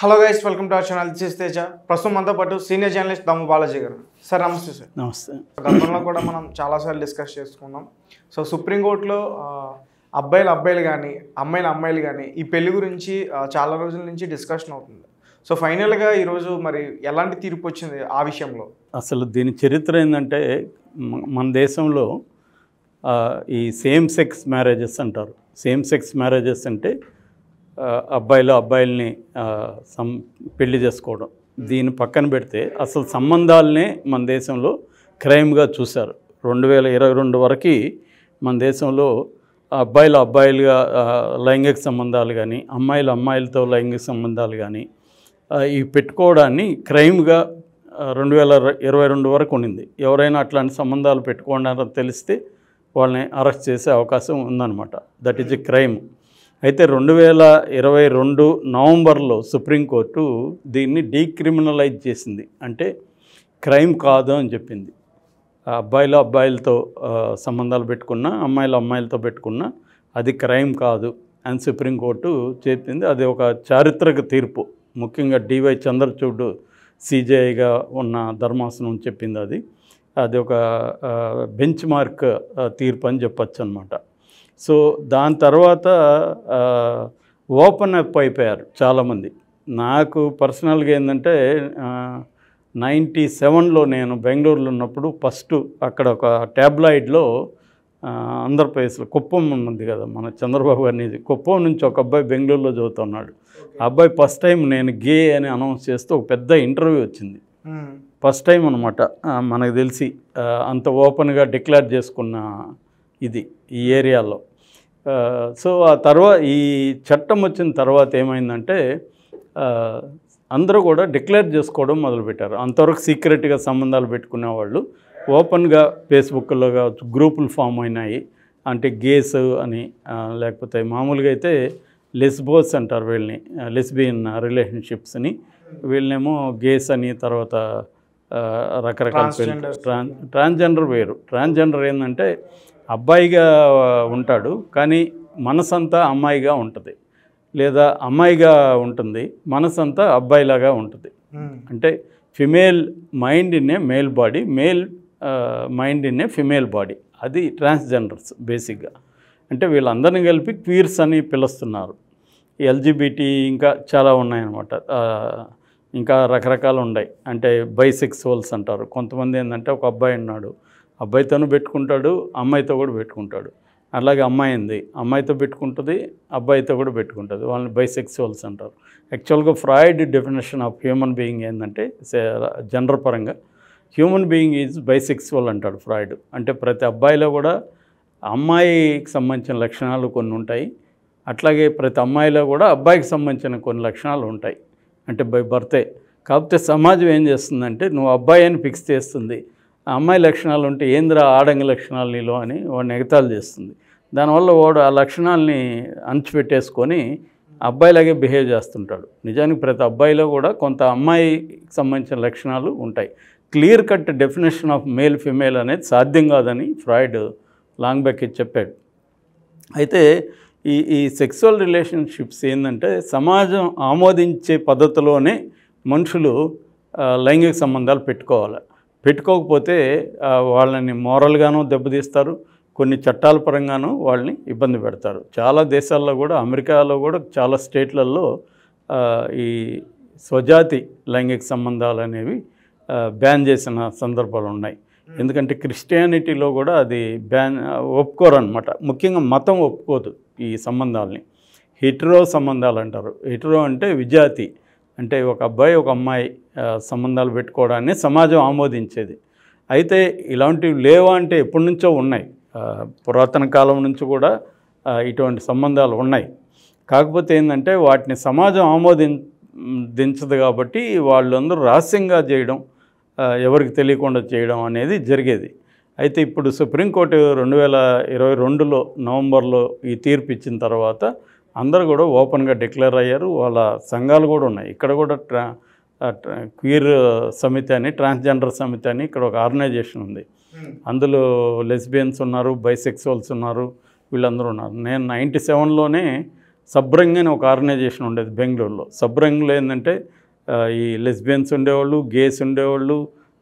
Hello guys welcome to our channel this is Teja ప్రస్తుతం మనతో పాటు సీనియర్ జర్నలిస్ట్ దమ్ము బాలాజీ గారు సార్ నమస్తే సార్ నమస్తే గతంలో కూడా మనం చాలాసార్లు డిస్కస్ చేసుకున్నాం సో సుప్రీంకోర్టులో ఆ, అబ్బాయిలు అబ్బాయిలు కానీ అమ్మాయిలు అమ్మాయిలు కానీ ఈ పెళ్లి గురించి ఆ, చాలా రోజుల నుంచి డిస్కషన్ అవుతుంది సో ఫైనల్గా ఈరోజు మరి ఎలాంటి తీర్పు వచ్చింది ఆ విషయంలో అసలు దీని చరిత్ర ఏంటంటే మ- మన దేశంలో ఆ, ఈ సేమ్ సెక్స్ మ్యారేజెస్ అంటారు సేమ్ సెక్స్ మ్యారేజెస్ అంటే ఆ, అబ్బాయిలు అబ్బాయిల్ని ఆ, సం పెళ్లి చేసుకోవడం దీని పక్కన పెడితే అసలు సంబంధాలనే మన దేశంలో క్రైమ్గా చూశారు రెండు వేల ఇరవై రెండు వరకు మన దేశంలో అబ్బాయిలు అబ్బాయిలుగా ఆ, లైంగిక సంబంధాలు కానీ అమ్మాయిలు అమ్మాయిలతో లైంగిక సంబంధాలు కానీ ఆ, ఇవి పెట్టుకోవడాన్ని క్రైమ్గా రెండు వేల ఇరవై రెండు వరకు ఉండింది ఎవరైనా అట్లాంటి సంబంధాలు పెట్టుకోవడానికి తెలిస్తే వాళ్ళని అరెస్ట్ చేసే అవకాశం ఉందన్నమాట దట్ ఈజ్ ఎ క్రైమ్ అయితే రెండు వేల ఇరవై రెండు నవంబర్లో సుప్రీంకోర్టు దీన్ని డీక్రిమినలైజ్ చేసింది అంటే క్రైమ్ కాదు అని చెప్పింది ఆ అబ్బాయిలు అబ్బాయిలతో ఆ, సంబంధాలు పెట్టుకున్నా అమ్మాయిలు అమ్మాయిలతో పెట్టుకున్నా అది క్రైమ్ కాదు అని సుప్రీంకోర్టు చెప్పింది అది ఒక చారిత్రక తీర్పు ముఖ్యంగా డివై చంద్రచూడ్ సిజేఐగా ఉన్న ధర్మాసనం చెప్పింది అది అది ఒక బెంచ్ మార్క్ తీర్పు అని చెప్పచ్చు అనమాట సో దాని తర్వాత ఓపెన్ అప్ అయిపోయారు చాలామంది నాకు పర్సనల్గా ఏంటంటే నైంటీ సెవెన్లో నేను బెంగళూరులో ఉన్నప్పుడు ఫస్ట్ అక్కడ ఒక ట్యాబ్లాయిడ్లో ఆంధ్రప్రదేశ్లో కుప్పం ఉన్నది కదా మన చంద్రబాబు గారిని కుప్పం నుంచి ఒక అబ్బాయి బెంగళూరులో చదువుతున్నాడు ఆ అబ్బాయి ఫస్ట్ టైం నేను గే అని అనౌన్స్ చేస్తూ ఒక పెద్ద ఇంటర్వ్యూ వచ్చింది మ్మ్. ఫస్ట్ టైం అనమాట మనకు తెలిసి ఆ, అంత ఓపెన్గా డిక్లేర్ చేసుకున్న ఇది ఈ ఏరియాలో ఆ, సో ఆ తర్వాత ఈ చట్టం వచ్చిన తర్వాత ఏమైందంటే ఆ, అందరూ కూడా డిక్లేర్ చేసుకోవడం మొదలుపెట్టారు అంతవరకు సీక్రెట్గా సంబంధాలు పెట్టుకునే వాళ్ళు ఓపెన్గా ఫేస్బుక్లో కావచ్చు గ్రూపులు ఫామ్ అయినాయి అంటే గేస్ అని ఆ, లేకపోతే మామూలుగా అయితే లెస్బోస్ అంటారు వీళ్ళని లెస్బియన్ రిలేషన్షిప్స్ని వీళ్ళనేమో గేస్ అని తర్వాత ఆ, రకరకాల పేర్లు Transgenders. ట్రాన్ ట్రాన్స్జెండర్ వేరు ట్రాన్స్జెండర్ ఏంటంటే అబ్బాయిగా ఉంటాడు కానీ మనసంతా అమ్మాయిగా ఉంటుంది లేదా అమ్మాయిగా ఉంటుంది మనసంతా అబ్బాయిలాగా ఉంటుంది మ్మ్. అంటే female mind in a male body male mind in a female body అది ట్రాన్స్జెండర్స్ బేసిక్గా అంటే వీళ్ళందరినీ కలిపి క్వీర్స్ అని పిలుస్తున్నారు ఎల్జిబిటీ ఇంకా చాలా ఉన్నాయన్నమాట ఆ, ఇంకా రకరకాలు ఉన్నాయి అంటే బైసెక్సువల్స్ అంటారు కొంతమంది ఏంటంటే ఒక అబ్బాయి ఉన్నాడు అబ్బాయితోనూ పెట్టుకుంటాడు అమ్మాయితో కూడా పెట్టుకుంటాడు అలాగే అమ్మాయి ఉంది అమ్మాయితో పెట్టుకుంటుంది అబ్బాయితో కూడా పెట్టుకుంటుంది వాళ్ళని బైసెక్సువల్స్ అంటారు యాక్చువల్గా Freud definition of human being ఏంటంటే జెండర్ పరంగా హ్యూమన్ బీయింగ్ ఈజ్ బైసెక్సువల్ అంటాడు ఫ్రాయిడ్ అంటే ప్రతి అబ్బాయిలో కూడా అమ్మాయికి సంబంధించిన లక్షణాలు కొన్ని ఉంటాయి అట్లాగే ప్రతి అమ్మాయిలో కూడా అబ్బాయికి సంబంధించిన కొన్ని లక్షణాలు ఉంటాయి అంటే బై బర్తే కాకపోతే సమాజం ఏం చేస్తుందంటే నువ్వు అబ్బాయి అని ఫిక్స్ చేస్తుంది ఆ అమ్మాయి లక్షణాలు ఉంటే ఏంద్రా ఆడంగి లక్షణాలు నీలో అని వాడిని ఎగతాళి చేస్తుంది దానివల్ల వాడు ఆ లక్షణాలని అణచిపెట్టేసుకొని అబ్బాయిలాగే బిహేవ్ చేస్తుంటాడు నిజానికి ప్రతి అబ్బాయిలో కూడా కొంత అమ్మాయికి సంబంధించిన లక్షణాలు ఉంటాయి clear cut definition of male female అనేది సాధ్యం కాదని ఫ్రాయిడ్ లాంగ్ బ్యాక్ చెప్పాడు అయితే ఈ ఈ సెక్సువల్ రిలేషన్షిప్స్ ఏంటంటే సమాజం ఆమోదించే పద్ధతిలోనే మనుషులు ఆ, లైంగిక సంబంధాలు పెట్టుకోవాలి పెట్టుకోకపోతే ఆ, వాళ్ళని మోరల్గానూ దెబ్బతీస్తారు కొన్ని చట్టాల పరంగానూ వాళ్ళని ఇబ్బంది పెడతారు చాలా దేశాల్లో కూడా అమెరికాలో కూడా చాలా స్టేట్లలో ఆ, ఈ స్వజాతి లైంగిక సంబంధాలు అనేవి ఆ, బ్యాన్ చేసిన సందర్భాలు ఉన్నాయి ఎందుకంటే క్రిస్టియానిటీలో కూడా అది బ్యాన్ ఒప్పుకోరు అనమాట ముఖ్యంగా మతం ఒప్పుకోదు ఈ సంబంధాలని హిట్రో సంబంధాలు అంటారు హిట్రో అంటే విజాతి అంటే ఒక అబ్బాయి ఒక అమ్మాయి ఆ, సంబంధాలు పెట్టుకోవడాన్ని సమాజం ఆమోదించేది అయితే ఇలాంటివి లేవా అంటే ఎప్పటి నుంచో ఉన్నాయి ఆ, పురాతన కాలం నుంచి కూడా ఆ, ఇటువంటి సంబంధాలు ఉన్నాయి కాకపోతే ఏంటంటే వాటిని సమాజం ఆమోదించదు కాబట్టి వాళ్ళందరూ రహస్యంగా చేయడం ఆ, ఎవరికి తెలియకుండా చేయడం అనేది జరిగేది అయితే ఇప్పుడు సుప్రీంకోర్టు రెండు వేల ఇరవై రెండులో నవంబర్లో ఈ తీర్పు ఇచ్చిన తర్వాత అందరూ కూడా ఓపెన్గా డిక్లేర్ అయ్యారు వాళ్ళ సంఘాలు కూడా ఉన్నాయి ఇక్కడ కూడా ట్రా క్వీర్ సమితి అని ట్రాన్స్జెండర్ సమితి అని ఇక్కడ ఒక ఆర్గనైజేషన్ ఉంది అందులో లెస్బియన్స్ ఉన్నారు బైసెక్సువల్స్ ఉన్నారు వీళ్ళందరూ ఉన్నారు నేను నైంటీ సెవెన్లోనే సబ్రంగ్ అని ఒక ఆర్గనైజేషన్ ఉండేది బెంగళూరులో సబ్రంగ్లో ఏంటంటే ఆ, ఈ లెస్బియన్స్ ఉండేవాళ్ళు గేస్ ఉండేవాళ్ళు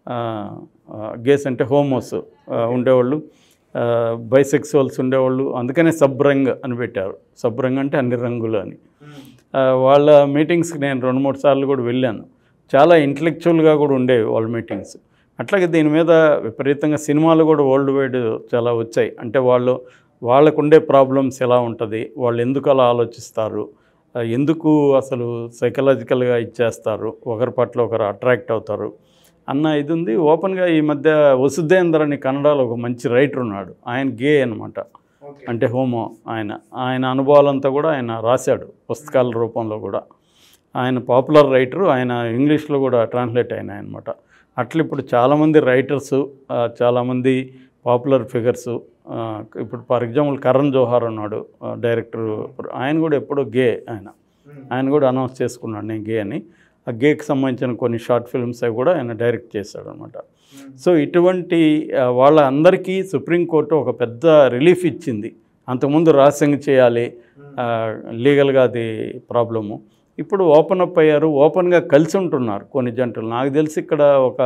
గేస్ అంటే హోమోస్ ఉండేవాళ్ళు బైసెక్సువల్స్ ఉండేవాళ్ళు అందుకనే సబ్రంగ్ అని పెట్టారు సబ్రంగ్ అంటే అన్ని రంగులు అని ఆ, వాళ్ళ మీటింగ్స్కి నేను రెండు మూడు సార్లు కూడా వెళ్ళాను చాలా ఇంటలెక్చువల్గా కూడా ఉండేవి వాళ్ళ మీటింగ్స్ అట్లాగే దీని మీద విపరీతంగా సినిమాలు కూడా వరల్డ్ వైడ్ చాలా వచ్చాయి అంటే వాళ్ళు వాళ్ళకు ఉండే ప్రాబ్లమ్స్ ఎలా ఉంటుంది వాళ్ళు ఎందుకు అలా ఆలోచిస్తారు ఆ, ఎందుకు అసలు సైకలాజికల్గా ఇచ్చేస్తారు ఒకరి పట్ల ఒకరు అట్రాక్ట్ అవుతారు అన్న ఇది ఉంది ఓపెన్గా ఈ మధ్య వసుదేందర్ అని కన్నడలో ఒక మంచి రైటర్ ఉన్నాడు ఆయన గే అనమాట అంటే హోమో ఆయన ఆయన అనుభవాలంతా కూడా ఆయన రాశాడు పుస్తకాల రూపంలో కూడా ఆయన పాపులర్ రైటరు ఆయన ఇంగ్లీష్లో కూడా ట్రాన్స్లేట్ అయిన అనమాట అట్లా ఇప్పుడు చాలామంది రైటర్సు చాలామంది పాపులర్ ఫిగర్సు ఇప్పుడు ఫర్ ఎగ్జాంపుల్ కరణ్ జోహార్ ఉన్నాడు డైరెక్టర్ ఆయన కూడా ఎప్పుడో గే ఆయన ఆయన కూడా అనౌన్స్ చేసుకున్నాడు నేను గే అని ఆ గేకి సంబంధించిన కొన్ని షార్ట్ ఫిల్మ్స్ అవి కూడా ఆయన డైరెక్ట్ చేశాడు అనమాట సో ఇటువంటి ఆ, వాళ్ళ అందరికీ సుప్రీంకోర్టు ఒక పెద్ద రిలీఫ్ ఇచ్చింది అంతకుముందు రహస్యంగా చేయాలి ఆ, లీగల్గా అది ప్రాబ్లము ఇప్పుడు ఓపెన్ అప్ అయ్యారు ఓపెన్గా కలిసి ఉంటున్నారు కొన్ని జంటలు నాకు తెలిసి ఇక్కడ ఒక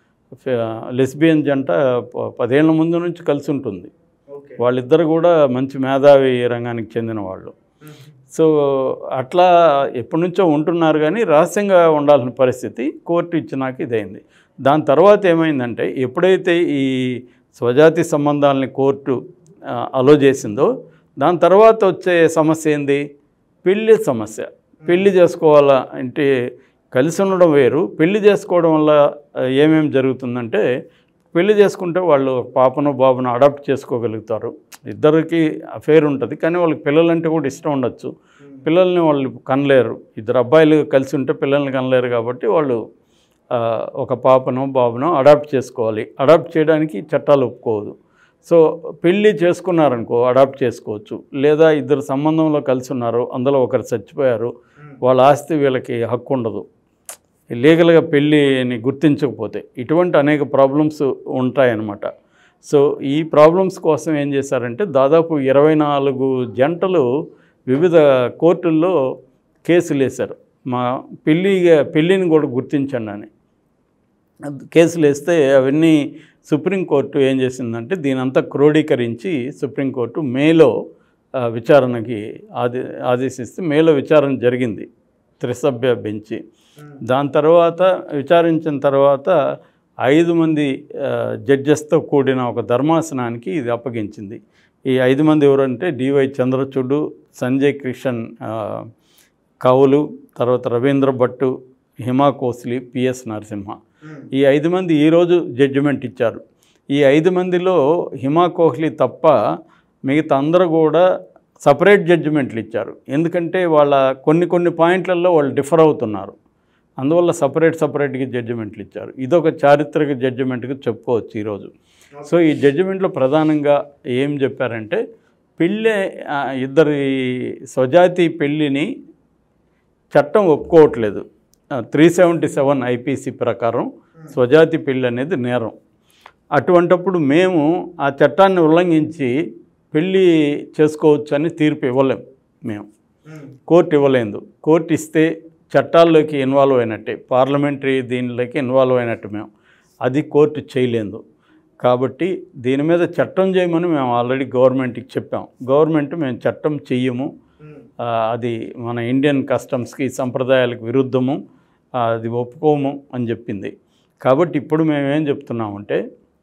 లెస్బియన్ జంట ప- పదేళ్ల ముందు నుంచి కలిసి ఉంటుంది వాళ్ళిద్దరు కూడా మంచి మేధావి రంగానికి చెందిన వాళ్ళు సో అట్లా ఎప్పటి నుంచో ఉంటున్నారు కానీ రహస్యంగా ఉండాల్సిన పరిస్థితి కోర్టు ఇచ్చినాక ఇదైంది దాని తర్వాత ఏమైందంటే ఎప్పుడైతే ఈ స్వజాతి సంబంధాలని కోర్టు అలో చేసిందో దాని తర్వాత వచ్చే సమస్య ఏంది పెళ్ళి సమస్య పెళ్లి చేసుకోవాలా అంటే కలిసి ఉండడం వేరు పెళ్లి చేసుకోవడం వల్ల ఆ, ఏమేమి జరుగుతుందంటే పెళ్లి చేసుకుంటే వాళ్ళు ఒక పాపను బాబును అడాప్ట్ చేసుకోగలుగుతారు ఇద్దరికి అఫేర్ ఉంటుంది కానీ వాళ్ళకి పిల్లలంటే కూడా ఇష్టం ఉండొచ్చు పిల్లల్ని వాళ్ళు కనలేరు ఇద్దరు అబ్బాయిలు కలిసి ఉంటే పిల్లల్ని కనలేరు కాబట్టి వాళ్ళు ఆ, ఒక పాపను బాబును అడాప్ట్ చేసుకోవాలి అడాప్ట్ చేయడానికి చట్టాలు ఒప్పుకోదు సో పెళ్ళి చేసుకున్నారనుకో అడాప్ట్ చేసుకోవచ్చు లేదా ఇద్దరు సంబంధంలో కలిసి ఉన్నారు అందులో ఒకరు చచ్చిపోయారు వాళ్ళ ఆస్తి వీళ్ళకి హక్కు ఉండదు లీగల్గా పెళ్ళిని గుర్తించకపోతే ఇటువంటి అనేక ప్రాబ్లమ్స్ ఉంటాయన్నమాట సో ఈ ప్రాబ్లమ్స్ కోసం ఏం చేశారంటే దాదాపు ఇరవై నాలుగు జంటలు వివిధ కోర్టుల్లో కేసులు వేశారు మా పెళ్ళి పెళ్ళిని కూడా గుర్తించండి అని అది కేసులు వేస్తే అవన్నీ సుప్రీంకోర్టు ఏం చేసిందంటే దీనంతా క్రోడీకరించి సుప్రీంకోర్టు మేలో ఆ, విచారణకి ఆదే ఆదేశిస్తే మేలో విచారణ జరిగింది త్రిసభ్య బెంచి దాని తర్వాత విచారించిన తర్వాత ఐదు మంది ఆ, జడ్జెస్తో కూడిన ఒక ధర్మాసనానికి ఇది అప్పగించింది ఈ ఐదు మంది ఎవరంటే డివై చంద్రచూడు సంజయ్ కిషన్ ఆ, కౌలు తర్వాత రవీంద్ర భట్టు హిమా కోహ్లీ పిఎస్ నరసింహ ఈ ఐదు మంది ఈరోజు జడ్జిమెంట్ ఇచ్చారు ఈ ఐదు మందిలో హిమా కోహ్లీ తప్ప మిగతా అందరూ కూడా సపరేట్ జడ్జిమెంట్లు ఇచ్చారు ఎందుకంటే వాళ్ళ కొన్ని కొన్ని పాయింట్లలో వాళ్ళు డిఫర్ అవుతున్నారు అందువల్ల సపరేట్ సపరేట్గా జడ్జిమెంట్లు ఇచ్చారు ఇదొక చారిత్రక జడ్జిమెంట్గా చెప్పుకోవచ్చు ఈరోజు సో ఈ జడ్జిమెంట్లో ప్రధానంగా ఏం చెప్పారంటే పెళ్ళి ఆ, ఇద్దరి స్వజాతి పెళ్ళిని చట్టం ఒప్పుకోవట్లేదు త్రీ సెవెంటీ సెవెన్ ఐపీసీ ప్రకారం స్వజాతి పెళ్ళి అనేది నేరం అటువంటప్పుడు మేము ఆ చట్టాన్ని ఉల్లంఘించి పెళ్ళి చేసుకోవచ్చు అని తీర్పు ఇవ్వలేం మేము కోర్టు ఇవ్వలేదు కోర్టు ఇస్తే చట్టాల్లోకి ఇన్వాల్వ్ అయినట్టే పార్లమెంటరీ దీనిలోకి ఇన్వాల్వ్ అయినట్టు మేము అది కోర్టు చేయలేదు కాబట్టి దీని మీద చట్టం చేయమని మేము ఆల్రెడీ గవర్నమెంట్కి చెప్పాం గవర్నమెంట్ మేము చట్టం చెయ్యము ఆ, అది మన ఇండియన్ కస్టమ్స్కి సంప్రదాయాలకు విరుద్ధము ఆ, అది ఒప్పుకోము అని చెప్పింది కాబట్టి ఇప్పుడు మేము ఏం చెప్తున్నామంటే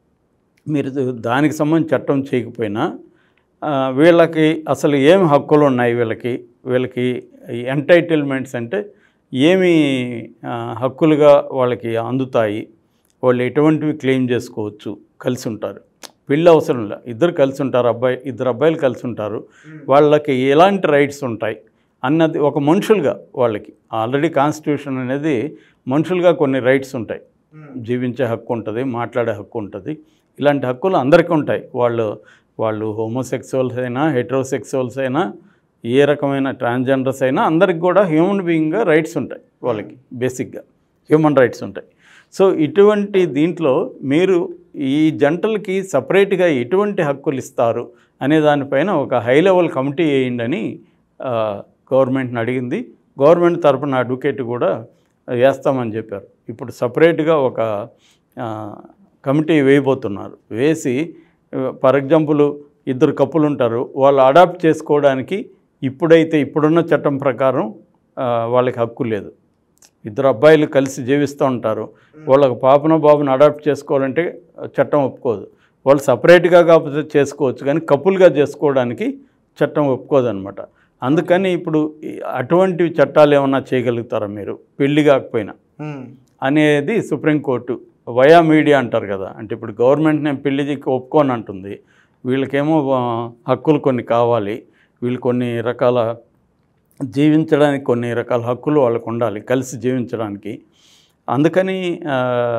మీరు దానికి సంబంధించి చట్టం చేయకపోయినా ఆ, వీళ్ళకి అసలు ఏమి హక్కులు ఉన్నాయి వీళ్ళకి వీళ్ళకి ఎంటైటిల్మెంట్స్ అంటే ఏమి ఆ, హక్కులుగా వాళ్ళకి అందుతాయి వాళ్ళు ఎటువంటివి క్లెయిమ్ చేసుకోవచ్చు కలిసి ఉంటారు పెళ్ళి అవసరం లేదు ఇద్దరు కలిసి ఉంటారు అబ్బాయి ఇద్దరు అబ్బాయిలు కలిసి ఉంటారు వాళ్ళకి ఎలాంటి రైట్స్ ఉంటాయి అన్నది ఒక మనుషులుగా వాళ్ళకి ఆల్రెడీ కాన్స్టిట్యూషన్ అనేది మనుషులుగా కొన్ని రైట్స్ ఉంటాయి జీవించే హక్కు ఉంటుంది మాట్లాడే హక్కు ఉంటుంది ఇలాంటి హక్కులు అందరికీ ఉంటాయి వాళ్ళు వాళ్ళు హోమోసెక్సువల్స్ అయినా హెట్రోసెక్సువల్స్ అయినా ఏ రకమైన ట్రాన్స్జెండర్స్ అయినా అందరికి కూడా హ్యూమన్ బీయింగ్గా రైట్స్ ఉంటాయి వాళ్ళకి బేసిక్గా హ్యూమన్ రైట్స్ ఉంటాయి సో ఇటువంటి దీంట్లో మీరు ఈ జంటలకి సపరేట్గా ఎటువంటి హక్కులు ఇస్తారు అనే దానిపైన ఒక హై లెవెల్ కమిటీ వేయండి అని ఆ, గవర్నమెంట్ని అడిగింది గవర్నమెంట్ తరపున అడ్వకేట్ కూడా వేస్తామని చెప్పారు ఇప్పుడు సపరేట్గా ఒక ఆ, కమిటీ వేయబోతున్నారు వేసి ఫర్ ఎగ్జాంపుల్ ఇద్దరు కప్పులు ఉంటారు వాళ్ళు అడాప్ట్ చేసుకోవడానికి ఇప్పుడైతే ఇప్పుడున్న చట్టం ప్రకారం ఆ, వాళ్ళకి హక్కు లేదు ఇద్దరు అబ్బాయిలు కలిసి జీవిస్తూ ఉంటారు వాళ్ళకి పాపన బాబుని అడాప్ట్ చేసుకోవాలంటే చట్టం ఒప్పుకోదు వాళ్ళు సపరేట్గా కాకపోతే చేసుకోవచ్చు కానీ కప్పులుగా చేసుకోవడానికి చట్టం ఒప్పుకోదన్నమాట అందుకని ఇప్పుడు ఈ అటువంటి చట్టాలు ఏమన్నా చేయగలుగుతారా మీరు పెళ్లి కాకపోయినా ఉమ్, అనేది సుప్రీంకోర్టు వయా మీడియా అంటారు కదా అంటే ఇప్పుడు గవర్నమెంట్ నేను పెళ్లికి ఒప్పుకోని అంటుంది వీళ్ళకేమో ఆ, హక్కులు కొన్ని కావాలి వీళ్ళు కొన్ని రకాల జీవించడానికి కొన్ని రకాల హక్కులు వాళ్ళకు ఉండాలి కలిసి జీవించడానికి అందుకని ఆ,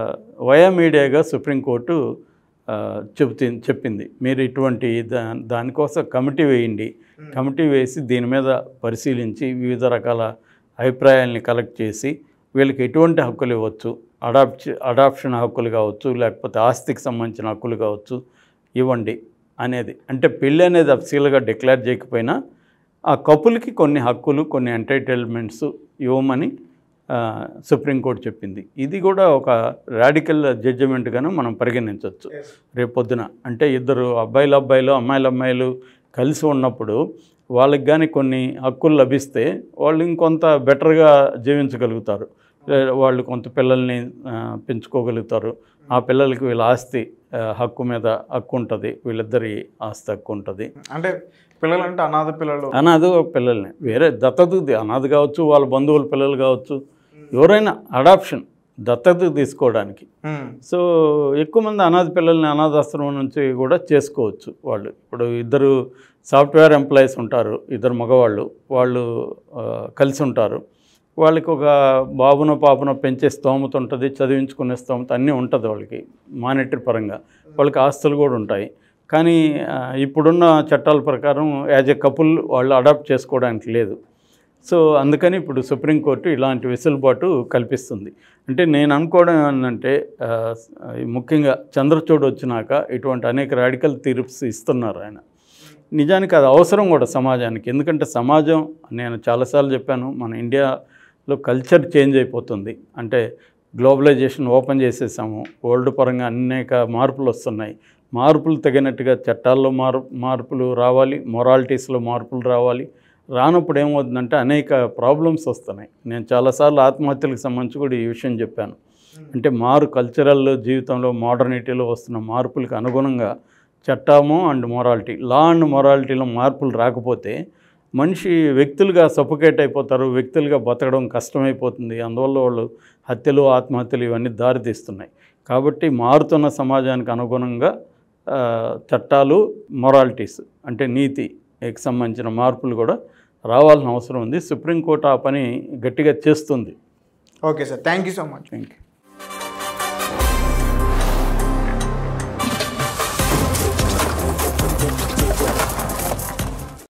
వయా మీడియాగా సుప్రీంకోర్టు ఆ, చెబుతీ చెప్పింది మీరు ఇటువంటి దా దానికోసం కమిటీ వేయండి కమిటీ వేసి దీని మీద పరిశీలించి వివిధ రకాల అభిప్రాయాల్ని కలెక్ట్ చేసి వీళ్ళకి ఎటువంటి హక్కులు ఇవ్వచ్చు అడాప్ట్ అడాప్షన్ హక్కులు కావచ్చు లేకపోతే ఆస్తికి సంబంధించిన హక్కులు కావచ్చు ఇవ్వండి అనేది అంటే పెళ్ళి అనేది అఫీషియల్గా డిక్లేర్ చేయకపోయినా ఆ కపుల్కి కొన్ని హక్కులు కొన్ని ఎంటైటిల్మెంట్స్ ఇవ్వమని ఆ, సుప్రీంకోర్టు చెప్పింది ఇది కూడా ఒక రాడికల్ జడ్జిమెంట్గాను మనం పరిగణించవచ్చు రేపొద్దున అంటే ఇద్దరు అబ్బాయిలు అబ్బాయిలు అమ్మాయిలు అమ్మాయిలు కలిసి ఉన్నప్పుడు వాళ్ళకి కానీ కొన్ని హక్కులు లభిస్తే వాళ్ళు ఇంకొంత బెటర్గా జీవించగలుగుతారు లే- వాళ్ళు కొంత పిల్లల్ని ఆ, పెంచుకోగలుగుతారు ఆ పిల్లలకి వీళ్ళ ఆస్తి ఆ, హక్కు మీద హక్కు ఉంటుంది వీళ్ళిద్దరి ఆస్తి హక్కు ఉంటుంది అంటే పిల్లలు అంటే అనాథ పిల్లలు అనాథ పిల్లల్ని వేరే దత్తత అనాథ కావచ్చు వాళ్ళ బంధువుల పిల్లలు కావచ్చు ఎవరైనా అడాప్షన్ దత్తత తీసుకోవడానికి ఉమ్, సో ఎక్కువ మంది అనాథ పిల్లల్ని అనాథాశ్రమం నుంచి కూడా చేసుకోవచ్చు వాళ్ళు ఇప్పుడు ఇద్దరు సాఫ్ట్వేర్ ఎంప్లాయీస్ ఉంటారు ఇద్దరు మగవాళ్ళు వాళ్ళు ఆ, కలిసి ఉంటారు వాళ్ళకి ఒక బాబునో పాపనో పెంచే స్తోమత ఉంటుంది చదివించుకునే స్తోమత అన్నీ ఉంటుంది వాళ్ళకి మానిటరీ పరంగా వాళ్ళకి ఆస్తులు కూడా ఉంటాయి కానీ ఆ, ఇప్పుడున్న చట్టాల ప్రకారం యాజ్ ఎ కపుల్ వాళ్ళు అడాప్ట్ చేసుకోవడానికి లేదు సో అందుకని ఇప్పుడు సుప్రీంకోర్టు ఇలాంటి వెసులుబాటు కల్పిస్తుంది అంటే నేను అనుకోవడం ఏంటంటే ఆ, ఈ ముఖ్యంగా చంద్రచూడ్ వచ్చినాక ఇటువంటి అనేక రాడికల్ తీర్ప్స్ ఇస్తున్నారు ఆయన నిజానికి అది అవసరం కూడా సమాజానికి ఎందుకంటే సమాజం నేను చాలాసార్లు చెప్పాను మన ఇండియాలో కల్చర్ చేంజ్ అయిపోతుంది అంటే గ్లోబలైజేషన్ ఓపెన్ చేసేసాము వరల్డ్ పరంగా అనేక మార్పులు వస్తున్నాయి మార్పులు తగినట్టుగా చట్టాల్లో మార్ మార్పులు రావాలి మొరాలిటీస్లో మార్పులు రావాలి రానప్పుడు ఏమవుతుందంటే అనేక ప్రాబ్లమ్స్ వస్తున్నాయి నేను చాలాసార్లు ఆత్మహత్యలకు సంబంధించి కూడా ఈ విషయం చెప్పాను అంటే మారు కల్చరల్ జీవితంలో మోడర్నిటీలో వస్తున్న మార్పులకు అనుగుణంగా చట్టము అండ్ మొరాలిటీ లా అండ్ మొరాలిటీలో మార్పులు రాకపోతే మనిషి వ్యక్తులుగా సఫోకేట్ అయిపోతారు వ్యక్తులుగా బతకడం కష్టమైపోతుంది అందువల్ల వాళ్ళు హత్యలు ఆత్మహత్యలు ఇవన్నీ దారితీస్తున్నాయి కాబట్టి మారుతున్న సమాజానికి అనుగుణంగా ఆ, చట్టాలు మొరాలిటీస్ అంటే నీతికి సంబంధించిన మార్పులు కూడా రావాల్సిన అవసరం ఉంది సుప్రీంకోర్టు ఆ పని గట్టిగా చేస్తుంది okay sir thank you so much thank you